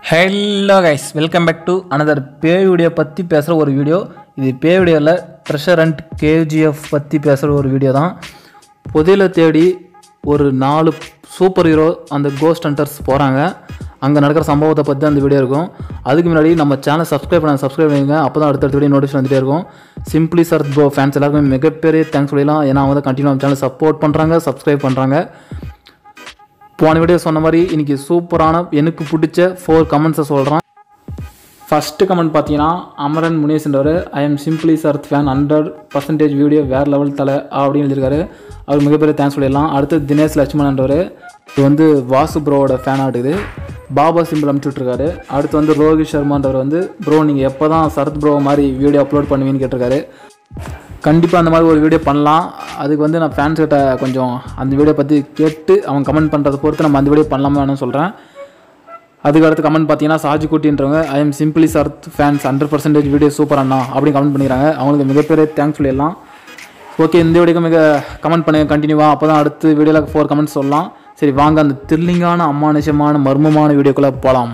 hello guys welcome back to another bay video பற்றி பேசுகிற ஒரு வீடியோ இது பே வீடியோவில் ட்ரெஷர் அண்ட் கேஜிஎஃப் பற்றி பேசுகிற ஒரு வீடியோ தான் புதையலை தேடி ஒரு நாலு சூப்பர் ஹீரோ அந்த கோஸ்ட் ஹண்டர்ஸ் போகிறாங்க அங்கே நடக்கிற சம்பவத்தை பற்றி அந்த வீடியோ இருக்கும் அதுக்கு முன்னாடி நம்ம சேனல் சப்ஸ்கிரைப் பண்ண சப்ஸ்கிரைப் பண்ணிங்க அப்போ தான் அடுத்தடுத்த வீடியோ நோட்டிஃபிகேஷன் வந்துட்டே இருக்கும் சிம்பிளி சர்த் ப்ரோ ஃபேன்ஸ் எல்லாருக்குமே மிகப்பெரிய தேங்க்ஸ் சொல்லிடலாம் ஏன்னா அவங்க வந்து கண்டினியூ நம்ம சேனல் சப்போர்ட் பண்ணுறாங்க சப்ஸ்கிரைப் பண்ணுறாங்க போன வீடியோ சொன்ன மாதிரி இன்னைக்கு சூப்பரான எனக்கு பிடிச்ச ஃபோர் கமெண்ட்ஸை சொல்கிறேன் ஃபஸ்ட்டு கமெண்ட் பார்த்தீங்கன்னா அமரன் முனேஷ்ன்றவர் I am simply Sarath fan hundred percentage video வேறு லெவல் தலை அப்படின்னு எழுதியிருக்காரு அவர் மிகப்பெரிய தேங்க்ஸ் சொல்லிடலாம் அடுத்து தினேஷ் லட்சுமணன்றவர் இது வந்து வாசு ப்ரோவோட ஃபேன் ஆட்டுது பாபா சிம்பிள் அனுப்பிச்சுட்ருக்காரு அடுத்து வந்து ரோஹித் சர்மான்றவர் வந்து ப்ரோ நீங்கள் எப்போ தான் சரத் ப்ரோ மாதிரி வீடியோ அப்லோட் பண்ணுவீன்னு கேட்டிருக்காரு கண்டிப்பாக அந்த மாதிரி ஒரு வீடியோ பண்ணலாம் அதுக்கு வந்து நான் ஃபேன்ஸ் கிட்ட கொஞ்சம் அந்த வீடியோ பற்றி கேட்டு அவங்க கமெண்ட் பண்ணுறதை பொறுத்து நம்ம அந்த வீடியோ பண்ணலாமா வேணும்னு சொல்கிறேன் அதுக்கு அடுத்து கமெண்ட் பார்த்தீங்கன்னா சாஜி குட்டின்றவங்க I am simply Sarath fans hundred percentage video super அண்ணா அப்படின்னு கமெண்ட் பண்ணிக்கிறாங்க அவங்களுக்கு மிகப்பெரிய தேங்க்ஸ் சொல்லிடலாம் ஓகே இந்த வீடியோக்கு மிக கமெண்ட் பண்ணுங்க கண்டினியூவாக அப்போ தான் அடுத்து வீடியோவில் ஃபோர் கமெண்ட்ஸ் சொல்லலாம் சரி வாங்க அந்த த்ரில்லிங்கான அமானுஷமான மர்மமான வீடியோக்குள்ளே போகலாம்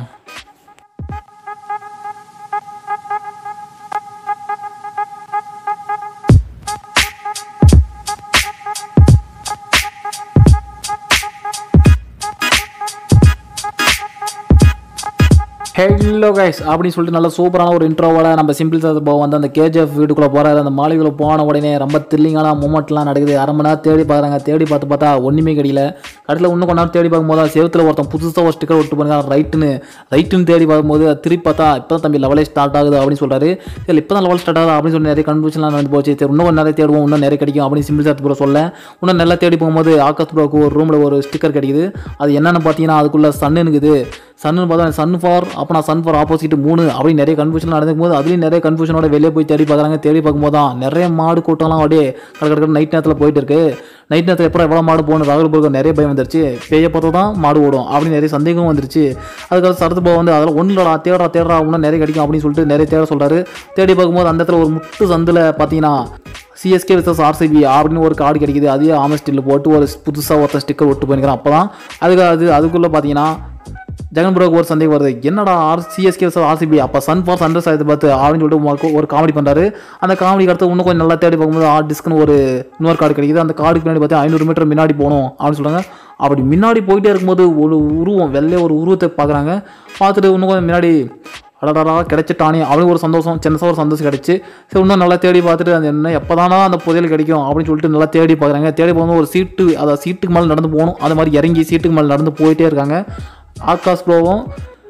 ஹலோ கைஸ் அப்படின்னு சொல்லிட்டு நல்ல சூப்பரான ஒரு இன்ட்ரோவோட நம்ம சிம்பிள் சார் போ வந்து அந்த கேஜிஎஃப் வீட்டுக்குள்ளே போகிறாரு அந்த மாளிகைக்குள்ள போன உடனே ரொம்ப த்ரில்லிங்கான மூமெண்ட்லாம் நடக்குது அரை மணி நேரம் தேடி பார்க்குறாங்க தேடி பார்த்து பார்த்தா ஒன்றுமே கிடைக்கல கடைசியில் இன்னும் கொஞ்ச நேரம் தேடி பார்க்கும்போது செவத்தில் ஒருத்தன் புதுசாக ஒரு ஸ்டிக்கர் விட்டு பாருங்க ரைட்டுன்னு ரைட்டுன்னு தேடி பார்க்கும்போது அது திருப்பி பார்த்தா இப்போ தான் தம்பி லெவலே ஸ்டார்ட் ஆகுது அப்படின்னு சொல்கிறாரு சரி இப்போ தான் லெவல் ஸ்டார்ட் ஆகுது அப்படின்னு சொல்லி நிறைய கன்ஃபியூஷன்லாம் நடந்து போச்சு சரி இன்னும் கொஞ்சம் நிறைய தேடுவோம் இன்னும் நிறைய கிடைக்கும் அப்படின்னு சிம்பிள் சார் ப்ரோ சொல்ல இன்னும் நல்லா தேடி போகும்போது ஆகாஷ் ப்ரோக்கு ஒரு ரூமில் ஒரு ஸ்டிக்கர் கிடைக்குது அது என்னென்னு பார்த்தீங்கன்னா அதுக்குள்ளே சன்னு இருக்குது சன்னு பார்த்தா சன் ஃபார் அப்போ நான் சன் ஃபார் ஆப்போசிட் மூணு அப்படின்னு நிறைய கன்ஃபியூஷன் நடக்கும் போது அதுலேயும் நிறைய கன்ஃபியூஷனோட வெளியே போய் தேடி பார்க்குறாங்க தேடி பார்க்கும்போது தான் நிறைய மாடு கூட்டம்லாம் அப்படியே கடற்கடை நைட் நேரத்தில் போயிட்டு இருக்கு நைட் நேரத்தில் எப்போ எவ்வளோ மாடு போகணும் ராகுல் போக நிறைய பயம் வந்துருச்சு பேய பார்த்தா தான் மாடு ஓடும் அப்படின்னு நிறைய சந்தேகம் வந்துருச்சு அதுக்காக சரத்து போக வந்து அதெல்லாம் ஒன்றும் இல்லடா தேடுறா தேடுறா இன்னும் நிறைய கிடைக்கும் அப்படின்னு சொல்லிட்டு நிறைய தேட சொல்கிறாரு தேடி பார்க்கும்போது அந்த இடத்துல ஒரு முட்டு சந்தில் பார்த்தீங்கன்னா சிஎஸ்கே விசஸ் ஆர்சிபி அப்படின்னு ஒரு கார்டு கிடைக்குது அதையே ஆமஸ்டில் போட்டு ஒரு புதுசாக ஒருத்தன் ஸ்டிக்கர் விட்டு போயிருக்கிறேன் அப்போ தான் அதுக்கு அது அதுக்குள்ளே பார்த்தீங்கன்னா ஜெகன் ப்ரோக்கு ஒரு சந்தேகம் வருது என்னடா ஆர் சிஎஸ்கே ஆர்சிபி அப்போ சன் ஃபார் சன்ரைஸ் ஆயிரத்தி பார்த்து அப்படின்னு சொல்லிட்டு ஒரு காமெடி பண்ணுறாரு அந்த காமெடி அடுத்து இன்னும் கொஞ்சம் நல்லா தேடி பார்க்கும்போது ஆர் டிஸ்க்னு ஒரு இன்னொரு கார்டு கிடைக்குது அந்த கார்டுக்கு பின்னாடி பார்த்து ஐநூறு மீட்டர் முன்னாடி போகணும் அப்படின்னு சொல்கிறாங்க அப்படி முன்னாடி போயிட்டே இருக்கும்போது ஒரு உருவம் வெள்ளை ஒரு உருவத்தை பார்க்குறாங்க பார்த்துட்டு இன்னும் கொஞ்சம் முன்னாடி அடடா கிடைச்சிட்டானே அவனுக்கு ஒரு சந்தோஷம் சின்னதாக ஒரு சந்தோஷம் கிடச்சி சரி இன்னும் நல்லா தேடி பார்த்துட்டு அது என்ன எப்போ தானா அந்த புதையல் கிடைக்கும் அப்படின்னு சொல்லிட்டு நல்லா தேடி பார்க்குறாங்க தேடி போகும்போது ஒரு சீட்டு அதை சீட்டுக்கு மேலே நடந்து போகணும் அந்த மாதிரி இறங்கி சீட்டுக்கு மேலே நடந்து போயிட்டே இருக்காங்க ஆகாஷ் ப்ரோவும்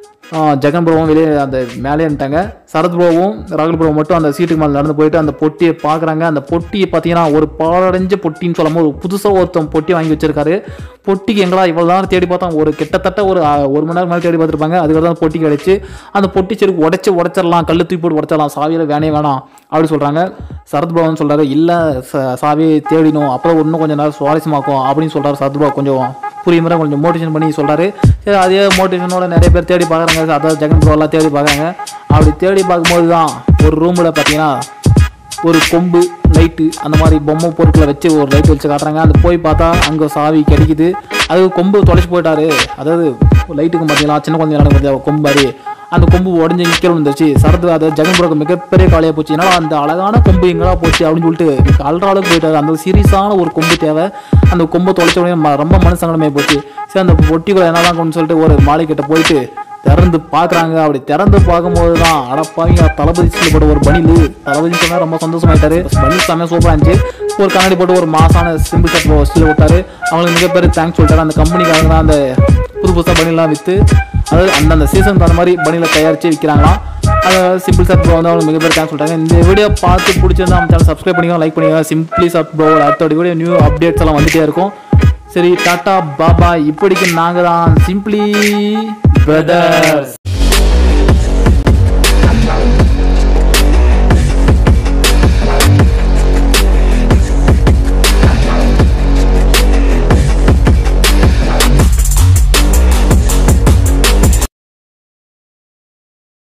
ஜெகன் ப்ரோவும் வெளியே அந்த மேலே இருந்துட்டாங்க சரத் ப்ரோவும் ராகுல் ப்ரோ மட்டும் அந்த சீட்டுக்கு மேலே நடந்து போயிட்டு அந்த பொட்டியை பார்க்குறாங்க அந்த பொட்டியை பார்த்தீங்கன்னா ஒரு பாலடைஞ்ச பொட்டின்னு சொல்லும்போது புதுசாக ஒருத்தன் பொட்டி வாங்கி வச்சிருக்காரு பொட்டிக்கு எங்களா இவ்வளோ நேரம் தேடி பார்த்தோம் ஒரு கிட்டத்தட்ட ஒரு ஒரு மணி நேரம் மேலே தேடி பார்த்துருப்பாங்க அதுக்கு தான் பொட்டி கிடச்சி அந்த பொட்டி சரி உடச்சி உடச்சிடலாம் கல் தூக்கி போட்டு உடச்சிடலாம் சாவியில் வேணே வேணாம் அப்படி சொல்கிறாங்க சரத் பவன் சொல்கிறாரு இல்லை சாவி தேடினோம் அப்புறம் இன்னும் கொஞ்சம் நேரம் சுவாரஸ்யமாக்கும் அப்படின்னு சொல்கிறாரு சரத் பாபு கொஞ்சம் புரிய மாதிரி கொஞ்சம் மோட்டிவேஷன் பண்ணி சொல்கிறாரு சரி அதே மோட்டிவேஷனோட நிறைய பேர் தேடி பார்க்குறாங்க அதாவது ஜெகன் ப்ரோலாம் தேடி பார்க்குறாங்க அப்படி தேடி பார்க்கும்போது தான் ஒரு ரூமில் பார்த்தீங்கன்னா ஒரு கொம்பு லைட்டு அந்த மாதிரி பொம்மை பொருட்களை வச்சு ஒரு லைட் வச்சு காட்டுறாங்க அந்த போய் பார்த்தா அங்கே சாவி கிடைக்குது அது கொம்பு தொலைச்சி போயிட்டாரு அதாவது லைட்டுக்கு பார்த்தீங்கன்னா சின்ன குழந்தை நடக்கும் பார்த்தியா கொம்பு மாதிரி அந்த கொம்பு உடஞ்சி கீழே வந்துருச்சு சரத்து அது ஜெகன்புரோக்கு மிகப்பெரிய காலையாக போச்சு ஏன்னா அந்த அழகான கொம்பு எங்கடா போச்சு அப்படின்னு சொல்லிட்டு அல்ற அளவுக்கு போயிட்டாரு அந்த சீரியஸான ஒரு கொம்பு தேவை அந்த கொம்பை தொலைச்ச உடனே ம- ரொம்ப மனசங்கடமே போச்சு சரி அந்த பொட்டிக்குள்ள என்னதான் கொண்டு சொல்லிட்டு ஒரு மாலை கிட்ட போயிட்டு திறந்து பார்க்குறாங்க அப்படி திறந்து பார்க்கும்போது தான் அடப்பாங்க தளபதி சீல் போட்ட ஒரு பனிலு தளபதி சொன்னா ரொம்ப சந்தோஷமாயிட்டாரு பனில் செம்ம சூப்பராக இருந்துச்சு ஒரு கண்ணாடி போட்டு ஒரு மாசான சிம்பிள் ஷர்ட் ஸ்டீல் விட்டாரு அவங்களுக்கு மிகப்பெரிய தேங்க்ஸ் சொல்லிட்டாரு அந்த கம்பெனிக்காரங்க தான் அந்த புது புதுசாக பனிலாம் விற்று அதாவது அந்தந்த சீசனுக்கு அந்த மாதிரி பனியில் தயாரித்து விற்கிறாங்களாம் அதாவது சிம்பிள் ஷர்ட் ப்ரோ வந்து அவங்களுக்கு மிகப்பெரிய தேங்க்ஸ் சொல்லிட்டாங்க இந்த வீடியோ பார்த்து பிடிச்சிருந்தா நம்ம சேனல் சப்ஸ்கிரைப் பண்ணிக்கோங்க லைக் பண்ணிக்கோங்க சிம்பிளி ஷர்ட் ப்ரோ அடுத்த வீடியோ நியூ அப்டேட்ஸ் எல்லாம் வந்துட்டே இருக்கும் சரி டாட்டா பாபா இப்படிக்கு நாங்கள் தான் சிம்பிளி பிரதர்ஸ்